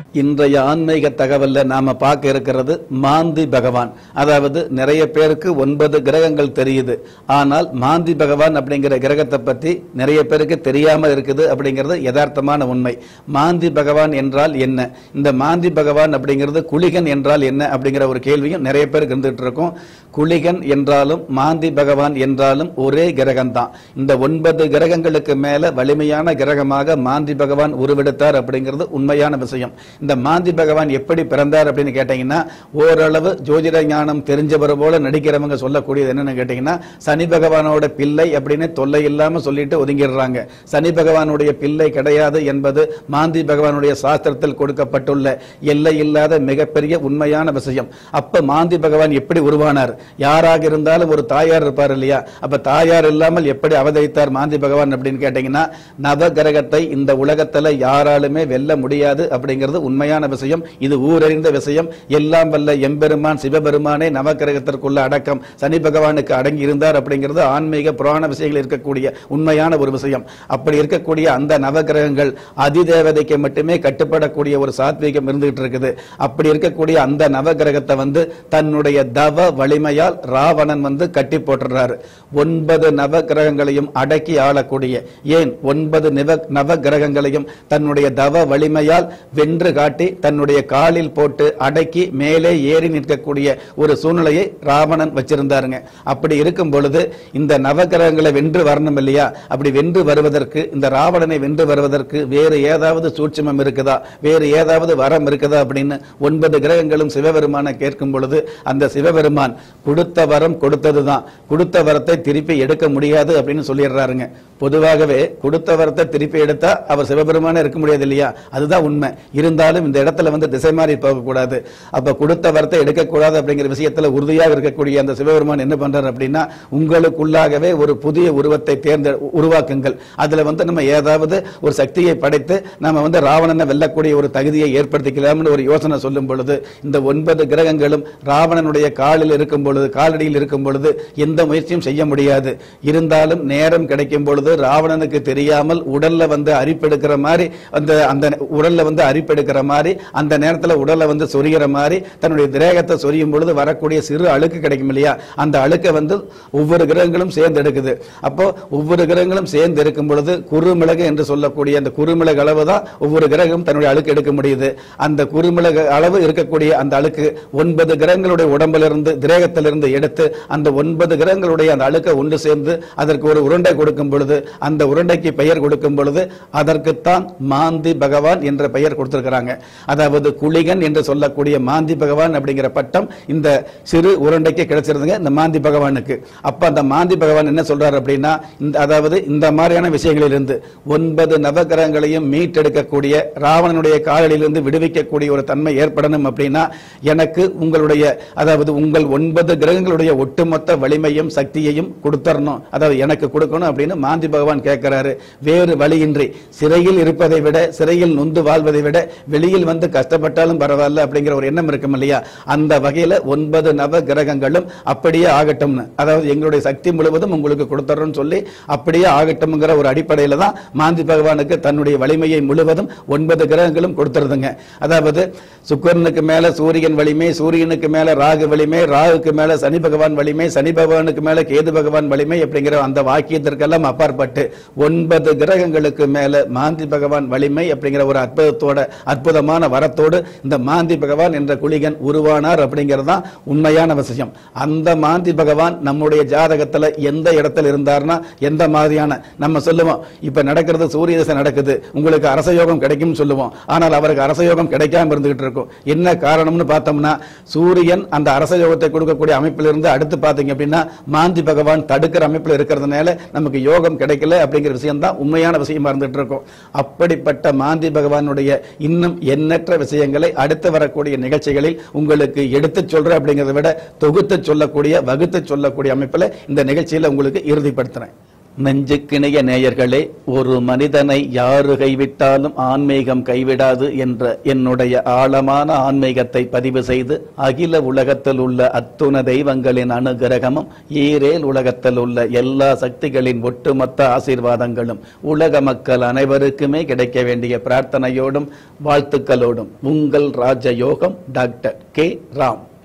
இன்றைய ஆன்மீக தகவல்ல நாம பார்க்க இருக்கிறது மாந்தி பகவான் அதாவது நிறைய பேருக்கு ஒன்பது கிரகங்கள் தெரியுது ஆனால் மாந்தி பகவான் அப்படிங்கிற கிரகத்தை பத்தி நிறைய பேருக்கு தெரியாம இருக்குது அப்படிங்கிறது யதார்த்தமான உண்மை மாந்தி பகவான் என்றால் என்ன இந்த மாந்தி பகவான் அப்படிங்கிறது குளிகன் என்றால் என்ன அப்படிங்கிற ஒரு கேள்வியும் நிறைய பேருக்கு இருந்துட்டு இருக்கும் குளிகன் என்றாலும் மாந்தி பகவான் என்றாலும் ஒரே கிரகம் தான் இந்த ஒன்பது கிரகங்களுக்கு மேல வலிமையான கிரகமாக மாந்தி பகவான் உருவெடுத்தார் அப்படிங்கிறது உண்மையான விஷயம் இந்த மாந்தி பகவான் எப்படி பிறந்தார் அப்படின்னு கேட்டீங்கன்னா ஓரளவு ஜோதிட ஞானம் தெரிஞ்சவர் போல நடிக்கிறவங்க சொல்லக்கூடியது என்னன்னு கேட்டீங்கன்னா சனி பகவானோட பிள்ளை அப்படின்னு தொல்லை இல்லாம சொல்லிட்டு ஒதுங்கிடுறாங்க சனி பகவானுடைய பிள்ளை கிடையாது என்பது மாந்தி பகவானுடைய சாஸ்திரத்தில் கொடுக்கப்பட்டுள்ள எல்லை இல்லாத மிகப்பெரிய உண்மையான விஷயம் அப்ப மாந்தி பகவான் எப்படி உருவானார் யாராக இருந்தாலும் ஒரு தாயார் இருப்பார் இல்லையா அப்ப தாயார் இல்லாமல் எப்படி அவதரித்தார் மாந்தி பகவான் அப்படின்னு கேட்டீங்கன்னா நவ கிரகத்தை இந்த உலகத்துல யாராலுமே வெல்ல முடியாது அப்படிங்கிறது உண்மையான விஷயம் இது ஊரறிந்த விஷயம் எல்லாம் வல்ல எம்பெருமான் சிவபெருமானே நவகிரகத்திற்குள்ள அடக்கம் சனி பகவானுக்கு அடங்கி இருந்தார் அப்படிங்கிறது ஆன்மீக புராண விஷயங்கள் இருக்கக்கூடிய உண்மையான ஒரு விஷயம் அப்படி இருக்கக்கூடிய அந்த நவகிரகங்கள் அதிதேவதைக்கு மட்டுமே கட்டுப்படக்கூடிய ஒரு சாத்வீகம் இருந்துகிட்டு இருக்குது அப்படி இருக்கக்கூடிய அந்த நவகிரகத்தை வந்து தன்னுடைய தவ வலிமையால் ராவணன் வந்து கட்டி போட்டுறாரு ஒன்பது நவகிரகங்களையும் அடக்கி ஆளக்கூடிய ஏன் ஒன்பது நிவ நவகிரகங்களையும் தன்னுடைய தவ வலிமையால் வென்று காட்டி தன்னுடைய காலில் போட்டு அடக்கி மேலே ஏறி நிற்கக்கூடிய ஒரு சூழ்நிலையை ராவணன் வச்சிருந்தாருங்க அப்படி இருக்கும் பொழுது இந்த நவகிரகங்களை வென்று வரணும் இல்லையா அப்படி வென்று வருவதற்கு இந்த ராவணனை வென்று வருவதற்கு வேறு ஏதாவது சூட்சுமம் இருக்குதா வேறு ஏதாவது வரம் இருக்குதா அப்படின்னு ஒன்பது கிரகங்களும் சிவபெருமான கேட்கும் பொழுது அந்த சிவபெருமான் கொடுத்த வரம் கொடுத்ததுதான் கொடுத்த வரத்தை திருப்பி எடுக்க முடியாது அப்படின்னு சொல்லிடுறாருங்க பொதுவாகவே கொடுத்த வரத்தை திருப்பி எடுத்தா அவர் சிவபெருமானே இருக்க முடியாது இல்லையா அதுதான் உண்மை இருந்தாலும் இந்த இடத்துல வந்து திசை மாறி போகக்கூடாது அப்ப கொடுத்த வரத்தை எடுக்கக்கூடாது அப்படிங்கிற விஷயத்துல உறுதியாக இருக்கக்கூடிய அந்த சிவபெருமான் என்ன பண்றாரு அப்படின்னா உங்களுக்குள்ளாகவே ஒரு புதிய உருவத்தை தேர்ந்த உருவாக்குங்கள் அதுல வந்து நம்ம ஏதாவது ஒரு சக்தியை படைத்து நம்ம வந்து ராவணனை வெல்லக்கூடிய ஒரு தகுதியை ஏற்படுத்திக்கலாம்னு ஒரு யோசனை சொல்லும் பொழுது இந்த ஒன்பது கிரகங்களும் ராவணனுடைய காலில் இருக்கும் பொழுது காலடியில் இருக்கும் பொழுது எந்த முயற்சியும் செய்ய முடியாது இருந்தாலும் நேரம் கிடைக்கும் பொழுது ராவணனுக்கு தெரியாமல் உடல்ல வந்து அரிப்பெடுக்கிற மாதிரி அந்த அந்த உடல்ல வந்து அரிப்பெடுக்கிற மாதிரி அந்த நேரத்துல உடல்ல வந்து சொரிகிற மாதிரி தன்னுடைய திரேகத்தை சொரியும் பொழுது வரக்கூடிய சிறு அழுக்கு கிடைக்கும் இல்லையா அந்த அழுக்கை வந்து ஒவ்வொரு கிரகங்களும் சேர்ந்து எடுக்குது அப்போ ஒவ்வொரு கிரகங்களும் சேர்ந்து இருக்கும் பொழுது குறுமிளகு என்று சொல்லக்கூடிய அந்த குறுமிளகு அளவு தான் ஒவ்வொரு கிரகம் தன்னுடைய அழுக்கு எடுக்க முடியுது அந்த குறுமிளகு அளவு இருக்கக்கூடிய அந்த அழுக்கு ஒன்பது கிரகங்களுடைய உடம்பிலிருந்து திரேகத்திலிருந்து எடுத்து அந்த ஒன்பது கிரகங்களுடைய அந்த அழுக்கை ஒன்று சேர்ந்து அதற்கு ஒரு உருண்டை கொடுக்கும் பொழுது அந்த உருண்டைக்கு பெயர் கொடுக்கும் பொழுது அதற்குத்தான் மாந்தி பகவான் என்ற பெயர் கொடுத்திருக்கிறாங்க அதாவது குளிகன் என்று சொல்லக்கூடிய மாந்தி பகவான் அப்படிங்கிற பட்டம் இந்த சிறு உருண்டைக்கு கிடைச்சிருதுங்க இந்த மாந்தி பகவானுக்கு அப்ப அந்த மாந்தி பகவான் என்ன சொல்றாரு அப்படின்னா இந்த அதாவது இந்த மாதிரியான விஷயங்களிலிருந்து ஒன்பது நவகிரகங்களையும் மீட்டெடுக்கக்கூடிய ராவணனுடைய காலடியிலிருந்து விடுவிக்கக்கூடிய ஒரு தன்மை ஏற்படணும் அப்படின்னா எனக்கு உங்களுடைய அதாவது உங்கள் ஒன்பது கிரகங்களுடைய ஒட்டுமொத்த வலிமையும் சக்தியையும் கொடுத்தரணும் அதாவது எனக்கு கொடுக்கணும் அப்படின்னு மாந்தி பகவான் கேட்கிறாரு வேறு வழியின்றி சிறையில் இருப்பதை விட சிறையில் நொந்து வாழ்வதை விட வெளியில் வந்து கஷ்டப்பட்டாலும் பரவாயில்ல அப்படிங்கிற ஒரு எண்ணம் இருக்கும் இல்லையா அந்த வகையில ஒன்பது நவ கிரகங்களும் அப்படியே ஆகட்டும்னு அதாவது எங்களுடைய சக்தி முழுவதும் உங்களுக்கு கொடுத்துறோம்னு சொல்லி அப்படியே ஆகட்டும்ங்கிற ஒரு அடிப்படையில தான் மாந்தி பகவானுக்கு தன்னுடைய வலிமையை முழுவதும் ஒன்பது கிரகங்களும் கொடுத்துருதுங்க அதாவது சுக்கரனுக்கு மேல சூரியன் வலிமை சூரியனுக்கு மேல ராகு வலிமை ராகுக்கு மேல சனி பகவான் வலிமை சனி பகவானுக்கு மேல கேது பகவான் வலிமை அப்படிங்கிற அந்த வாக்கியத்திற்கெல்லாம் அப்பாற்பட்டு ஒன்பது கிரகங்களுக்கு மேல மாந்தி பகவான் வலிமை அப்படிங்கிற ஒரு அற்புதத்தோட அற்புதமான வரத்தோடு இந்த மாந்தி பகவான் என்ற குளிகன் உருவானார் அப்படிங்கிறது தான் உண்மையான விஷயம் அந்த மாந்தி பகவான் நம்முடைய ஜாதகத்துல எந்த இடத்துல இருந்தார்னா எந்த மாதிரியான நம்ம சொல்லுவோம் இப்ப நடக்கிறது சூரிய தசை நடக்குது உங்களுக்கு அரசயோகம் கிடைக்கும் சொல்லுவோம் ஆனால் அவருக்கு அரசயோகம் கிடைக்காம இருந்துகிட்டு இருக்கும் என்ன காரணம்னு பார்த்தோம்னா சூரியன் அந்த அரசயோகத்தை கொடுக்கக்கூடிய அமைப்பிலிருந்து அடுத்து பார்த்தீங்க அப்படின்னா மாந்தி பகவான் தடுக்கிற அமைப்பில் இருக்கிறதுனால நமக்கு யோகம் கிடைக்கல அப்படிங்கிற விஷயம் தான் உண்மையான விஷயமா இருந்துட்டு இருக்கும் அப்படிப்பட்ட மாந்தி பகவானுடைய இன்னும் எண்ணற்ற விஷயங்களை அடுத்து வரக்கூடிய நிகழ்ச்சிகளில் உங்களுக்கு எடுத்துச் சொல்றேன் அப்படிங்கிறத விட தொகுத்து சொல்லக்கூடிய வகுத்து சொல்லக்கூடிய அமைப்பில் இந்த நிகழ்ச்சியில உங்களுக்கு இறுதிப்படுத்துறேன் நெஞ்சுக்கிணைய நேயர்களே ஒரு மனிதனை யாரு கைவிட்டாலும் ஆன்மீகம் கைவிடாது என்ற என்னுடைய ஆழமான ஆன்மீகத்தை பதிவு செய்து அகில உலகத்தில் உள்ள அத்துண தெய்வங்களின் அனுகிரகமும் ஈரேல் உலகத்தில் உள்ள எல்லா சக்திகளின் ஒட்டுமொத்த ஆசீர்வாதங்களும் உலக மக்கள் அனைவருக்குமே கிடைக்க வேண்டிய பிரார்த்தனையோடும் வாழ்த்துக்களோடும் உங்கள் ராஜயோகம் டாக்டர் கே ராம்